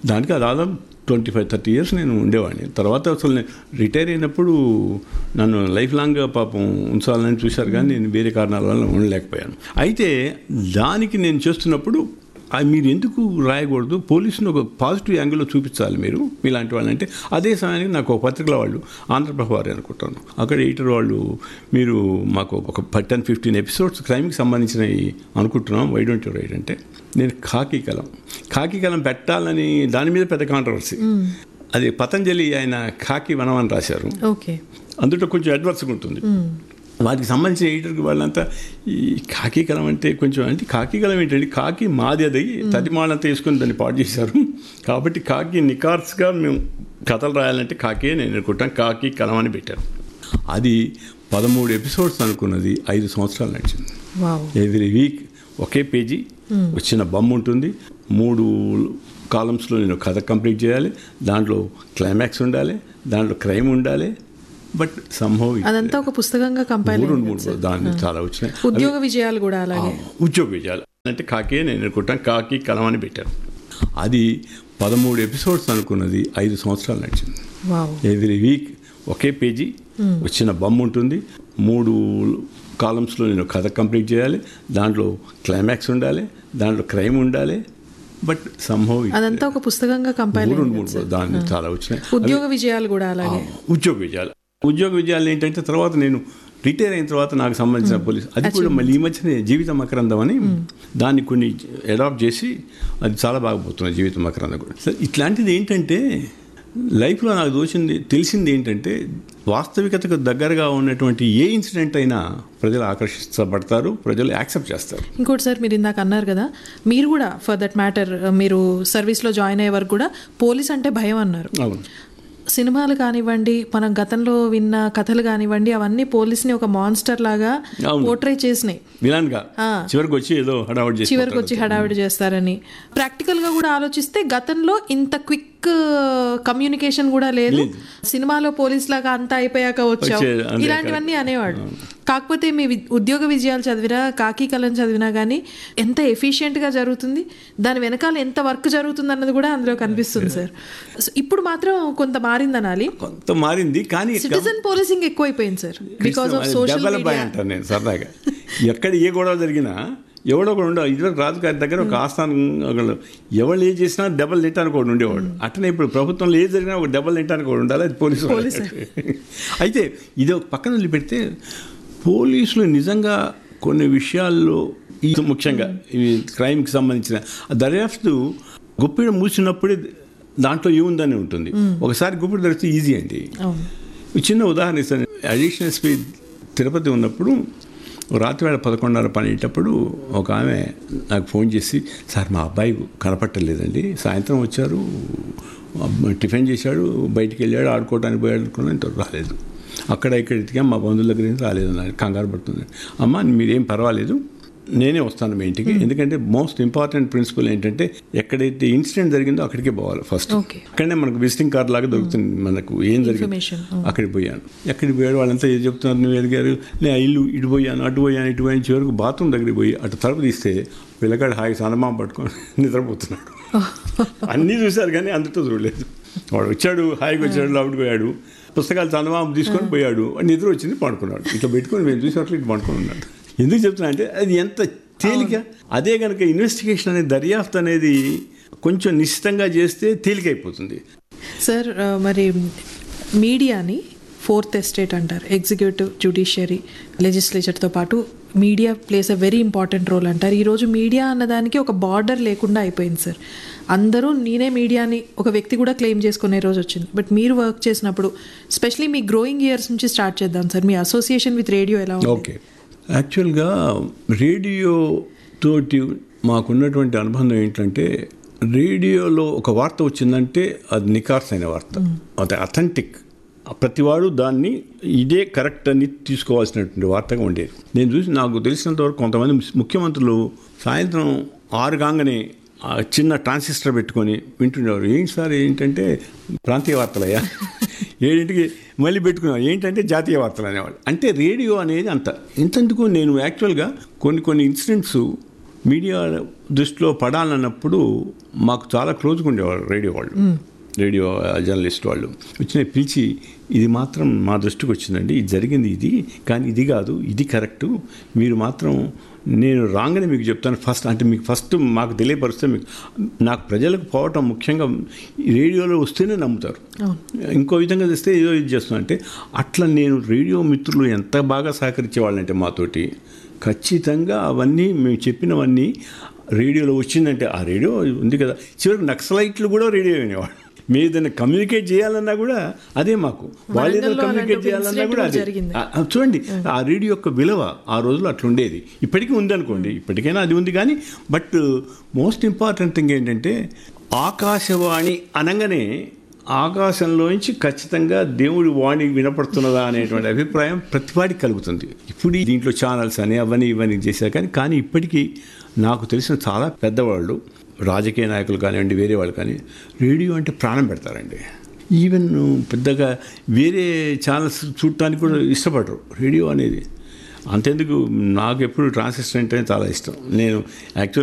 దానికి దాదాపు twenty five thirty years నేను ఉండేవాడిని తర్వాత అసలు నేను రిటైర్ అయినప్పుడు నన్ను లైఫ్ లాంగ్గా పాపం ఉంచాలని చూశారు కానీ నేను వేరే కారణాల వల్ల ఉండలేకపోయాను అయితే దానికి నేను చేస్తున్నప్పుడు ఆ మీరు ఎందుకు రాయకూడదు పోలీసుని ఒక పాజిటివ్ యాంగిల్లో చూపించాలి మీరు మీలాంటి వాళ్ళంటే అదే సమయానికి నాకు ఒక పత్రికల వాళ్ళు ఆంధ్రప్రభ వారి అనుకుంటాను అక్కడ ఎడిటర్ వాళ్ళు మీరు మాకు ఒక టెన్ ఫిఫ్టీన్ ఎపిసోడ్స్ క్రైమ్కి సంబంధించినవి అనుకుంటున్నాం వై డోంట్ యూ రైట్ అంటే నేను ఖాకీ కలం ఖాకీ కలం పెట్టాలని దాని మీద పెద్ద కాంట్రవర్సీ అది పతంజలి ఆయన ఖాకీ వనం అని రాశారు ఓకే అందులో కొంచెం అడ్వర్స్గా ఉంటుంది వాటికి సంబంధించిన ఎడిటర్కి వాళ్ళంతా ఈ కాకి కలం అంటే కొంచెం అంటే కాకి కలం ఏంటంటే కాకి మాది అది తదిమాలంతా వేసుకొని దాన్ని పాడు చేశారు కాబట్టి కాకి నికార్స్గా మేము కథలు రాయాలంటే కాకే నేను అనుకుంటాను కాకి కలం అని పెట్టారు అది పదమూడు ఎపిసోడ్స్ అనుకున్నది ఐదు సంవత్సరాలు నడిచింది వావ్ ఎవ్రీ వీక్ ఒకే పేజీ వచ్చిన బొమ్మ ఉంటుంది మూడు కాలమ్స్లో నేను కథ కంప్లీట్ చేయాలి దాంట్లో క్లైమాక్స్ ఉండాలి దాంట్లో క్రైమ్ ఉండాలి బట్ సంభవ్ అదంతా ఒక పుస్తకంగా కంపైల్ మూడు మూడు దాన్ని చాలా వచ్చినాయి ఉద్యోగ విజయాలు కూడా అలాగే ఉద్యోగ విజయాలు అంటే కాకే నేను అనుకుంటాను కాకి కలం అని పెట్టారు అది పదమూడు ఎపిసోడ్స్ అనుకున్నది ఐదు సంవత్సరాలు నడిచింది వావ్ ఎవ్రీ వీక్ ఒకే పేజీ వచ్చిన బొమ్మ ఉంటుంది మూడు కాలమ్స్లో నేను కథ కంప్లీట్ చేయాలి దాంట్లో క్లైమాక్స్ ఉండాలి దాంట్లో క్రైమ్ ఉండాలి బట్ సంభవ్ అదంతా ఒక పుస్తకంగా కంపైల్ మూడు మూడు దాన్ని చాలా వచ్చినాయి ఉద్యోగ విజయాలు కూడా అలాగే ఉద్యోగ విజయాలు ఉద్యోగ విజయాలు ఏంటంటే తర్వాత నేను రిటైర్ అయిన తర్వాత నాకు సంబంధించిన పోలీస్ అది కూడా మళ్ళీ ఈ మధ్యనే జీవిత మకరందం అని దాన్ని కొన్ని అడాప్ట్ చేసి అది చాలా బాగా పోతుంది జీవిత మకరందం కూడా సరే ఇట్లాంటిది ఏంటంటే లైఫ్లో నాకు దోచింది తెలిసింది ఏంటంటే వాస్తవికతకు దగ్గరగా ఉన్నటువంటి ఏ ఇన్సిడెంట్ అయినా ప్రజలు ఆకర్షించబడతారు ప్రజలు యాక్సెప్ట్ చేస్తారు ఇంకోటి సార్ మీరు ఇందాక అన్నారు కదా మీరు కూడా ఫర్ దట్ మ్యాటర్ మీరు సర్వీస్లో జాయిన్ అయ్యే వరకు కూడా పోలీస్ అంటే భయం అన్నారు అవును సినిమాలు కానివ్వండి మనం గతంలో విన్న కథలు కానివ్వండి అవన్నీ పోలీస్ని ఒక మాన్స్టర్ లాగా అవును. పోర్ట్రే చేసినాయి విలాన్గా ఆ. చివరికి వచ్చి ఏదో హడావడి చేసి చివరికి వచ్చి హడావిడి చేస్తారని ప్రాక్టికల్ గా కూడా ఆలోచిస్తే గతంలో ఇంత క్విక్ కమ్యూనికేషన్ కూడా లేదు సినిమాలో పోలీస్ లాగా అంతా అయిపోయాక వచ్చావు వచ్చే- అంతే ఇలాంటివన్నీ అనేవాడు కాకపోతే మీ వి- ఉద్యోగ విజయాలు చదివినా కాకి కలం చదివినా కానీ ఎంత ఎఫిషియెంట్ గా జరుగుతుంది దాని వెనకాల ఎంత వర్క్ జరుగుతుంది అన్నది కూడా అందులో కనిపిస్తుంది సార్ సో ఇప్పుడు మాత్రం కొంత మారింది అనాలి కొంత మారింది కానీ సిటిజన్ పోలీసింగ్ ఎక్కువైపోయింది sir because of social develop media అంటాను నేను సరదాగా ఎక్కడ ఏ గొడవ జరిగినా ఎవడో ఒకడు ఉండవు ఇదివరకు రాజుగారి దగ్గర ఒక ఆస్థానం ఒకళ్ళు ఎవరు ఏం చేసినా డబల్ తింటానికి ఒకడు ఉండేవాడు అట్లనే ఇప్పుడు ప్రభుత్వంలో ఏది జరిగినా ఒక డబల్ తింటానికి ఒకడు ఉండాలి అది పోలీసు వాడు. అయితే ఇది ఒక పక్కన వదిలిపెడితే పోలీసులు నిజంగా కొన్ని విషయాల్లో ఈ ముఖ్యంగా ఈ క్రైమ్కి సంబంధించిన ఆ దర్యాప్తు గుప్పిడ మూసినప్పుడే దాంట్లో ఏముందని ఉంటుంది ఒకసారి గుప్పిడ తెరిస్తే ఈజీ అండి అవును ఒక చిన్న ఉదాహరణ ఇస్తాను అడిషనల్ ఎస్పీ తిరుపతి ఉన్నప్పుడు రాత్రివేళ పదకొండున్నర పనేటప్పుడు ఒక ఆమె నాకు ఫోన్ చేసి సార్ మా అబ్బాయి కనపట్టలేదండి సాయంత్రం వచ్చారు అబ్బ- టిఫిన్ చేశాడు బయటికి వెళ్ళాడు ఆడుకోవడానికి పోయాడు అనుకున్నాను ఇంత రాలేదు అక్కడ ఇక్కడ ఎతికాం మా బంధువుల దగ్గర నుంచి రాలేదు అన్నారు కంగారు పడుతుంది అమ్మ మీరేం పర్వాలేదు నేనే వస్తాను మీ ఇంటికి ఎందుకంటే మోస్ట్ ఇంపార్టెంట్ ప్రిన్సిపల్ ఏంటంటే ఎక్కడైతే ఇన్సిడెంట్ జరిగిందో అక్కడికే పోవాలి ఫస్ట్ Okay. అక్కడనే మనకు విజిటింగ్ కార్డ్ లాగా దొరుకుతుంది మనకు ఏం జరిగింది Information. అక్కడికి పోయాను ఎక్కడికి పోయాడు వాళ్ళంతా ఏం చెప్తున్నారు నువ్వు ఎదిగారు నేను ఆ ఇల్లు ఇటు పోయాను అటు పోయాను ఇటు పోయాను చివరికి బాత్రూమ్ దగ్గరికి పోయి అటు తలుపు తీస్తే పిల్లగాడు హాయి సనమామ పట్టుకొని నిద్రపోతున్నాడు అన్నీ చూశారు కానీ అందుతో చూడలేదు వాడు వచ్చాడు హాయిగా వచ్చాడు లోపలికి పోయాడు పుస్తకాలు చందమామ తీసుకొని పోయాడు వాడు నిద్ర వచ్చింది పడుకున్నాడు ఇట్లా పెట్టుకొని మేము చూసినట్లు ఇటు పడుకొని ఉన్నాడు ఎందుకు చెప్తున్నా అంటే అది ఎంత తేలిక అదే కనుక ఇన్వెస్టిగేషన్ అనేది దర్యాప్తు అనేది కొంచెం నిశ్చితంగా చేస్తే తేలికైపోతుంది సార్ ఆ, మరి మీడియాని ఫోర్త్ ఎస్టేట్ అంటారు ఎగ్జిక్యూటివ్ జ్యుడిషియరీ లెజిస్లేచర్తో పాటు media plays a very important role అంటారు ఈరోజు మీడియా అన్నదానికి ఒక బార్డర్ లేకుండా అయిపోయింది సార్ అందరూ నేనే మీడియాని ఒక వ్యక్తి కూడా క్లెయిమ్ చేసుకునే రోజు వచ్చింది బట్ మీరు వర్క్ చేసినప్పుడు స్పెషలీ మీ గ్రోయింగ్ ఇయర్స్ నుంచి స్టార్ట్ చేద్దాం సార్ మీ అసోసియేషన్ విత్ రేడియో ఎలా ఉంది ఓకే యాక్చువల్గా రేడియో తోటి మాకున్నటువంటి అనుబంధం ఏంటంటే రేడియోలో ఒక వార్త వచ్చిందంటే అది నికార్స్ అయిన వార్త అది అథెంటిక్ ప్రతివాడు దాన్ని ఇదే కరెక్ట్ అని తీసుకోవాల్సినటువంటి వార్తగా ఉండేది నేను చూసి నాకు తెలిసినంత వరకు కొంతమంది ముఖ్యమంత్రులు సాయంత్రం ఆరు కాగానే ఆ చిన్న ట్రాన్సిస్టర్ పెట్టుకొని వింటుండేవారు ఏంటి సార్ ఏంటంటే ప్రాంతీయ వార్తలయ్యా ఏడింటికి మళ్ళీ పెట్టుకున్నాం ఏంటంటే జాతీయ వార్తలు అనేవాళ్ళు అంటే రేడియో అనేది అంత ఇంతెందుకు నేను యాక్చువల్గా కొన్ని కొన్ని ఇన్సిడెంట్స్ మీడియా దృష్టిలో పడాలన్నప్పుడు మాకు చాలా క్లోజ్గా ఉండేవాళ్ళు రేడియో వాళ్ళు రేడియో జర్నలిస్ట్ వాళ్ళు వచ్చిన పిలిచి ఇది మాత్రం మా దృష్టికి వచ్చిందండి ఇది జరిగింది ఇది కానీ ఇది కాదు ఇది కరెక్టు మీరు మాత్రం నేను రాగానే మీకు చెప్తాను ఫస్ట్ అంటే మీకు ఫస్ట్ మాకు తెలియపరిస్తే మీకు నాకు ప్రజలకు పోవటం ముఖ్యంగా ఈ రేడియోలో వస్తేనే నమ్ముతారు ఇంకో విధంగా తెస్తే ఏదో ఇది చేస్తున్నా అంటే అట్లా నేను రేడియో మిత్రులు ఎంత బాగా సహకరించేవాళ్ళంటే మాతోటి ఖచ్చితంగా అవన్నీ మేము చెప్పినవన్నీ రేడియోలో వచ్చిందంటే ఆ రేడియో ఉంది కదా చివరికి నక్సలైట్లు కూడా రేడియో వినేవాళ్ళు మీరు ఏదైనా కమ్యూనికేట్ చేయాలన్నా కూడా అదే మాకు వాళ్ళు ఏదైనా వరంగల్లో కమ్యూనికేట్ అలాంటి ఒక చేయాలన్నా కూడా incident అదే జరిగింది. ఆ- ఆ చూడండి ఆ రేడియో యొక్క విలువ ఆ రోజుల్లో అట్లా ఉండేది ఇప్పటికీ ఉందనుకోండి ఇప్పటికైనా అది ఉంది కానీ బట్ మోస్ట్ ఇంపార్టెంట్ థింగ్ ఏంటంటే ఆకాశవాణి అనగానే ఆకాశంలోంచి ఖచ్చితంగా దేవుడి వాణి వినపడుతున్నదా అనేటువంటి అభిప్రాయం ప్రతివాడికి కలుగుతుంది ఇప్పుడు ఈ దీంట్లో ఛానల్స్ అని అవన్నీ ఇవన్నీ చేశారు కానీ కానీ ఇప్పటికీ నాకు తెలిసిన చాలా పెద్దవాళ్ళు రాజకీయ నాయకులు కానివ్వండి వేరే వాళ్ళు కానీ రేడియో అంటే ప్రాణం పెడతారండి ఈవెన్ పెద్దగా వేరే ఛానల్స్ చూడటానికి కూడా ఇష్టపడరు రేడియో అనేది అంతెందుకు నాకు ఎప్పుడు ట్రాన్సిస్టర్ అంటే చాలా ఇష్టం నేను యాక్చువల్